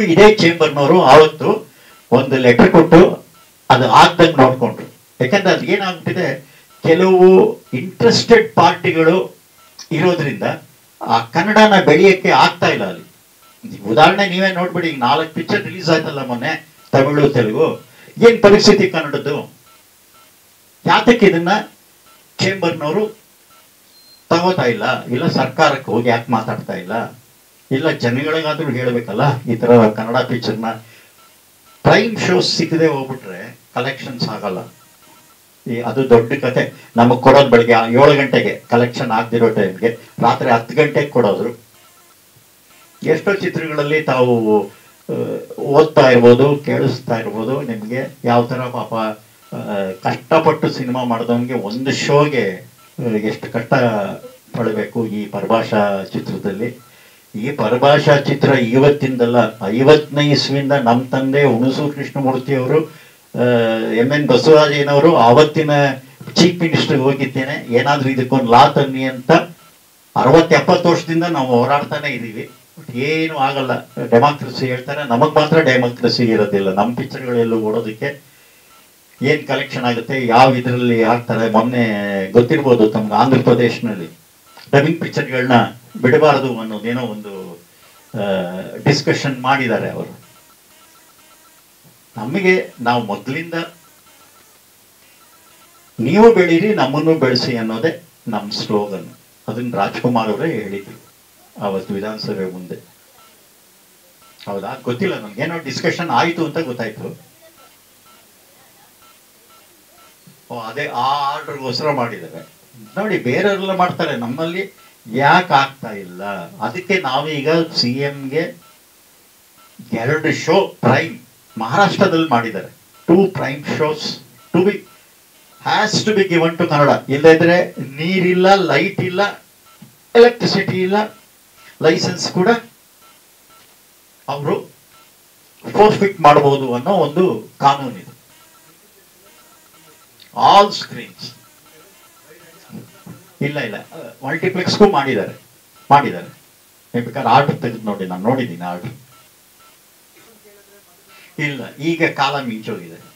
ಇದೇ ಚೇಂಬರ್ನವರು ಆವತ್ತು ಒಂದು ಲೆಟರ್ ಕೊಟ್ಟು ಅದು ಆಗ್ದಂಗೆ ನೋಡ್ಕೊಂಡ್ರು ಯಾಕಂದ್ರೆ ಅದು ಏನಾಗ್ಬಿಟ್ಟಿದೆ ಕೆಲವು ಇಂಟ್ರೆಸ್ಟೆಡ್ ಪಾರ್ಟಿಗಳು ಇರೋದ್ರಿಂದ ಆ ಕನ್ನಡನ ಬೆಳೆಯಕ್ಕೆ ಆಗ್ತಾ ಇಲ್ಲ ಅಲ್ಲಿ ಉದಾಹರಣೆ ನೀವೇ ನೋಡ್ಬಿಡಿ ಈಗ ನಾಲ್ಕು ಪಿಕ್ಚರ್ ರಿಲೀಸ್ ಆಯ್ತಲ್ಲ ಮೊನ್ನೆ ತಮಿಳು ತೆಲುಗು ಏನ್ ಪರಿಸ್ಥಿತಿ ಕನ್ನಡದ್ದು ಯಾತಕ್ಕೆ ಇದನ್ನ ಚೇಂಬರ್ನವರು ತಗೋತಾ ಇಲ್ಲ ಇಲ್ಲ ಸರ್ಕಾರಕ್ಕೆ ಹೋಗಿ ಯಾಕೆ ಮಾತಾಡ್ತಾ ಇಲ್ಲ ಇಲ್ಲ ಜನಗಳಿಗಾದ್ರೂ ಹೇಳ್ಬೇಕಲ್ಲ ಈ ತರ ಕನ್ನಡ ಪಿಕ್ಚರ್ನ ಪ್ರೈಮ್ ಶೋಸ್ ಸಿಗದೆ ಹೋಗ್ಬಿಟ್ರೆ ಕಲೆಕ್ಷನ್ಸ್ ಆಗಲ್ಲ ಈ ಅದು ದೊಡ್ಡ ಕತೆ ನಮಗ್ ಕೊಡೋದು ಬೆಳಗ್ಗೆ ಏಳು ಗಂಟೆಗೆ ಕಲೆಕ್ಷನ್ ಆಗದಿರೋ ಟೈಮ್ಗೆ ರಾತ್ರಿ ಹತ್ತು ಗಂಟೆಗೆ ಕೊಡೋದ್ರು ಎಷ್ಟೋ ಚಿತ್ರಗಳಲ್ಲಿ ತಾವು ಆ, ಓದ್ತಾ ಇರ್ಬೋದು ಕೇಳಿಸ್ತಾ ಇರ್ಬೋದು ನಿಮಗೆ ಯಾವ ಥರ ಪಾಪ ಆ, ಕಷ್ಟಪಟ್ಟು ಸಿನಿಮಾ ಮಾಡಿದವನಿಗೆ ಒಂದು ಶೋಗೆ ಆ, ಎಷ್ಟು ಕಷ್ಟ ಪಡಬೇಕು ಈ ಪರಭಾಷಾ ಚಿತ್ರದಲ್ಲಿ ಈ ಪರಭಾಷಾ ಚಿತ್ರ ಇವತ್ತಿಂದಲ್ಲ ಐವತ್ತನೇ ಇಸ್ವಿಯಿಂದ ನಮ್ಮ ತಂದೆ ಹುಣಸೂರು ಕೃಷ್ಣಮೂರ್ತಿ ಅವರು ಎಂ ಎನ್ ಬಸವರಾಜಯ್ಯನವರು ಆವತ್ತಿನ ಚೀಫ್ ಮಿನಿಸ್ಟರ್ಗೆ ಹೋಗಿದ್ದೇನೆ ಏನಾದ್ರೂ ಇದಕ್ಕೊಂದು ಲಾ ತನ್ನಿ ಅಂತ ಅರವತ್ತು ಎಪ್ಪತ್ತು ವರ್ಷದಿಂದ ನಾವು ಹೋರಾಡ್ತಾನೆ ಇದೀವಿ ಬಟ್ ಏನು ಆಗಲ್ಲ ಡೆಮಾಕ್ರಸಿ ಹೇಳ್ತಾರೆ ನಮಗ್ ಮಾತ್ರ ಡೆಮಾಕ್ರಸಿ ಇರೋದಿಲ್ಲ ನಮ್ಮ ಪಿಕ್ಚರ್ಗಳೆಲ್ಲೂ ಓಡೋದಕ್ಕೆ ಏನ್ ಕಲೆಕ್ಷನ್ ಆಗುತ್ತೆ ಯಾವ ಇದರಲ್ಲಿ ಹಾಕ್ತಾರೆ ಮೊನ್ನೆ ಗೊತ್ತಿರ್ಬೋದು ತಮ್ಗೆ ಆಂಧ್ರ ಪ್ರದೇಶನಲ್ಲಿ ಡಬ್ಬಿಂಗ್ ಪಿಕ್ಚರ್ಗಳನ್ನ ಬಿಡಬಾರದು ಅನ್ನೋದೇನೋ ಒಂದು ಡಿಸ್ಕಷನ್ ಮಾಡಿದ್ದಾರೆ ಅವರು ನಮಗೆ ನಾವು ಮೊದಲಿಂದ ನೀವು ಬೆಳೀರಿ ನಮ್ಮನ್ನು ಬೆಳೆಸಿ ಅನ್ನೋದೇ ನಮ್ಮ ಸ್ಲೋಗನ್ ಅದನ್ನ ರಾಜ್ಕುಮಾರ್ ಅವರೇ ಹೇಳಿದ್ರು ಅವತ್ತು ವಿಧಾನಸಭೆ ಮುಂದೆ ಹೌದಾ ಗೊತ್ತಿಲ್ಲ ನನ್ಗೆ ಏನೋ ಡಿಸ್ಕಷನ್ ಆಯ್ತು ಅಂತ ಗೊತ್ತಾಯ್ತು ಓ ಅದೇ ಆ ಆರ್ಡರ್ಗೋಸ್ಕರ ಮಾಡಿದ್ದಾರೆ ನೋಡಿ ಬೇರೆಯವರೆಲ್ಲ ಮಾಡ್ತಾರೆ ನಮ್ಮಲ್ಲಿ ಯಾಕೆ ಆಗ್ತಾ ಇಲ್ಲ ಅದಕ್ಕೆ ನಾವೀಗ ಸಿ ಎಂಗೆ ಎರಡು ಶೋ ಪ್ರೈಮ್ ಮಹಾರಾಷ್ಟ್ರದಲ್ಲಿ ಮಾಡಿದ್ದಾರೆ two prime shows to be has to be given to Kannada ಇಲ್ಲದಿದ್ರೆ ನೀರಿಲ್ಲ ಲೈಟ್ ಇಲ್ಲ ಎಲೆಕ್ಟ್ರಿಸಿಟಿ ಇಲ್ಲ ಲೈಸೆನ್ಸ್ ಕೂಡ ಅವರು ಫೋರ್ಫಿಟ್ ಮಾಡಬಹುದು ಅನ್ನೋ ಒಂದು ಕಾನೂನು ಇದು ಆಲ್ ಸ್ಕ್ರೀನ್ಸ್ ಇಲ್ಲ ಇಲ್ಲ ಮಲ್ಟಿಪ್ಲೆಕ್ಸ್ಗೂ ಮಾಡಿದ್ದಾರೆ ಮಾಡಿದ್ದಾರೆ ನೀವು ಬೇಕಾದ್ರೆ ಆರ್ಡರ್ ತೆಗೆದು ನೋಡಿ ನಾನು ನೋಡಿದ್ದೀನಿ ಆರ್ಡರ್ ಇಲ್ಲ ಈಗ ಕಾಲ ಮಿಂಚೋಗಿದೆ